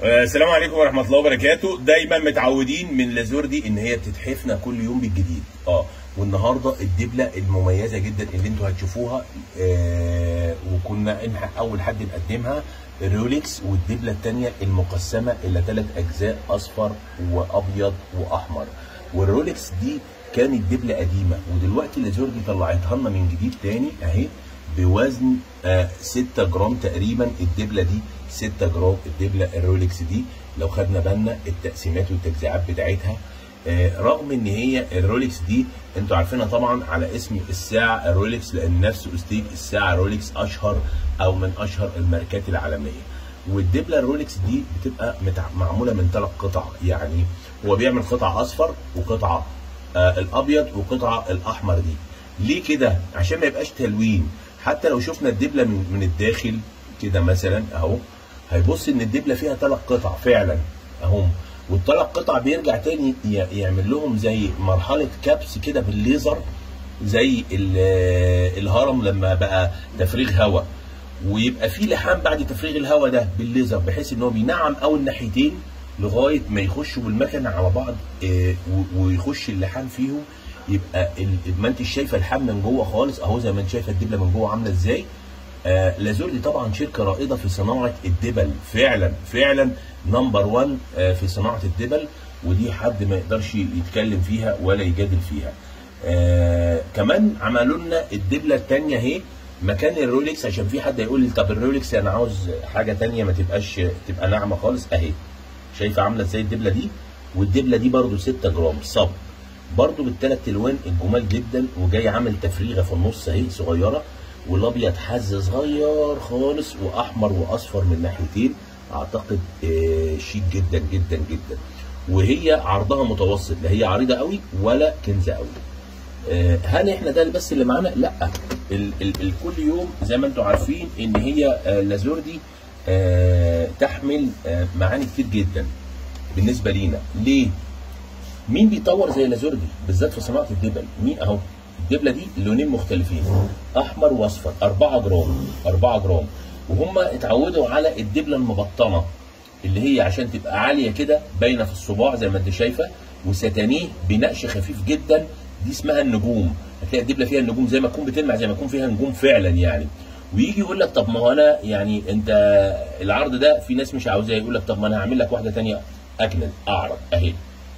آه، السلام عليكم ورحمه الله وبركاته دايما متعودين من لازور دي ان هي بتتحفنا كل يوم بالجديد اه والنهارده الدبله المميزه جدا اللي انتوا هتشوفوها آه وكنا احنا اول حد نقدمها رولكس والدبله الثانيه المقسمه الى ثلاث اجزاء اصفر وابيض واحمر والرولكس دي كانت دبله قديمه ودلوقتي لازور دي طلعتها لنا من جديد تاني اهي بوزن آه 6 جرام تقريبا الدبله دي 6 جرام الدبله الرولكس دي لو خدنا بالنا التقسيمات والتجزئات بتاعتها آه رغم ان هي الرولكس دي انتوا عارفينها طبعا على اسم الساعه الرولكس لان نفس استيك الساعه رولكس اشهر او من اشهر الماركات العالميه والدبله الرولكس دي بتبقى متع... معموله من ثلاث قطع يعني هو بيعمل قطعه اصفر وقطعه آه الابيض وقطعه الاحمر دي ليه كده عشان ما يبقاش تلوين حتى لو شفنا الدبله من, من الداخل كده مثلا اهو هيبص ان الدبله فيها ثلاث قطع فعلا اهم والثلاث قطع بيرجع تاني يعمل لهم زي مرحله كبس كده بالليزر زي الهرم لما بقى تفريغ هواء ويبقى في لحام بعد تفريغ الهواء ده بالليزر بحيث ان هو بينعم اول الناحيتين لغايه ما يخشوا بالمكنه على بعض ويخش اللحام فيهم يبقى ما انت شايفه اللحام من جوه خالص اهو زي ما انت شايفه الدبله من جوه عامله ازاي آه لازور دي طبعا شركه رائده في صناعه الدبل فعلا فعلا نمبر 1 آه في صناعه الدبل ودي حد ما يقدرش يتكلم فيها ولا يجادل فيها آه كمان عملوا لنا الدبله الثانيه اهي مكان الرولكس عشان في حد يقول لي طب الرولكس انا عاوز حاجه ثانيه ما تبقاش تبقى ناعمه خالص اهي شايفه عامله ازاي الدبله دي والدبله دي برده 6 جرام صب برضو بالثلاث الوان الجمال جدا وجاي عامل تفريغه في النص اهي صغيره والابيض حز صغير خالص واحمر واصفر من ناحيتين اعتقد آه شيك جدا جدا جدا وهي عرضها متوسط لا هي عريضه قوي ولا كنزه قوي آه هل احنا ده بس اللي معانا لا ال ال ال كل يوم زي ما انتم عارفين ان هي آه لازور دي تحمل معاني كتير جدا بالنسبه لينا ليه مين بيطور زي لازور دي بالذات في صناعه الدبل مين اهو الدبله دي لونين مختلفين احمر واصفر 4 جرام 4 جرام وهم اتعودوا على الدبله المبطنه اللي هي عشان تبقى عاليه كده باينه في الصباع زي ما انت شايفه وستانيه بنقش خفيف جدا دي اسمها النجوم هتلاقي الدبله فيها النجوم زي ما تكون بتلمع زي ما يكون فيها نجوم فعلا يعني ويجي يقول لك طب ما هو انا يعني انت العرض ده في ناس مش عاوزاه يقول لك طب ما انا هعمل لك واحده ثانيه اجنل اعرض اهي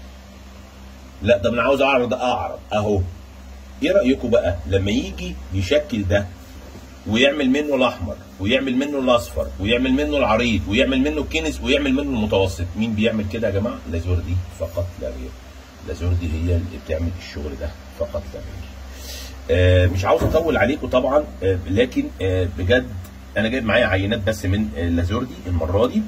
لا طب انا عاوز اعرض اعرض اهو ايه رايكم بقى لما يجي يشكل ده ويعمل منه الاحمر ويعمل منه الاصفر ويعمل منه العريض ويعمل منه الكنس ويعمل منه المتوسط مين بيعمل كده يا جماعه لازور دي فقط لا غير لازور دي هي اللي بتعمل الشغل ده فقط لا غير آه مش عاوز اطول عليكم طبعا آه لكن آه بجد انا جايب معايا عينات بس من آه لازور دي المره دي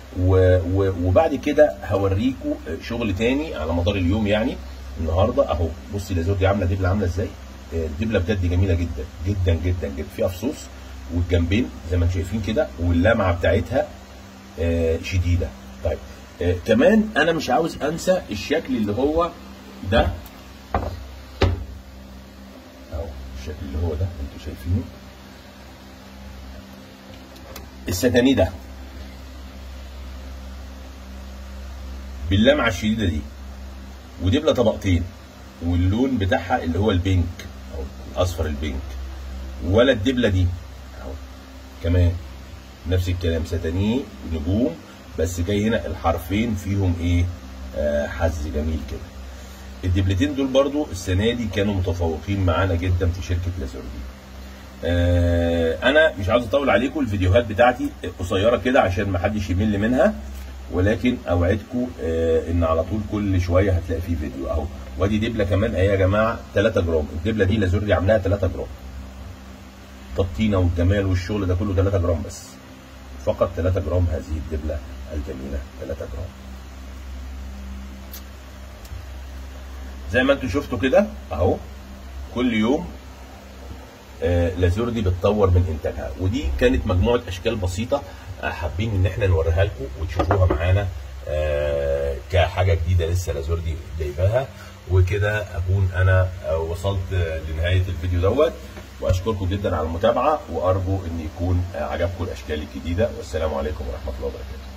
وبعد كده هوريكم شغل تاني على مدار اليوم يعني النهارده اهو بصي لازور دي عامله دبله عامله ازاي الدبله بجد جميله جدا جدا جدا جدا فيها فصوص والجنبين زي ما انتم شايفين كده واللمعه بتاعتها شديده طيب كمان انا مش عاوز انسى الشكل اللي هو ده اهو الشكل اللي هو ده انتوا شايفينه الستاني ده باللمعه الشديده دي ودبله طبقتين واللون بتاعها اللي هو البينك او الاصفر البينك ولا الدبله دي اهو كمان نفس الكلام ستانيه نجوم بس جاي هنا الحرفين فيهم ايه آه حز جميل كده الدبلتين دول برضو السنه دي كانوا متفوقين معانا جدا في شركه لازور دي آه انا مش عاوز اطول عليكم الفيديوهات بتاعتي قصيره كده عشان ما حدش يمل منها ولكن اوعدكم آه ان على طول كل شويه هتلاقي فيه فيديو اهو وادي دبله كمان اهي يا جماعه 3 جرام الدبله دي لازور دي عاملاها 3 جرام تبطينه والجمال والشغل ده كله 3 جرام بس فقط 3 جرام هذه الدبله الجميله 3 جرام زي ما انتم شفتوا كده اهو كل يوم آه لازور دي بتطور من انتاجها ودي كانت مجموعه اشكال بسيطه حابين ان احنا نوريها لكم وتشوفوها معانا آه كحاجه جديده لسه لازور دي جايباها وكده اكون انا وصلت لنهايه الفيديو دوت واشكركم جدا على المتابعه وارجو ان يكون عجبكم الاشكال الجديده والسلام عليكم ورحمه الله وبركاته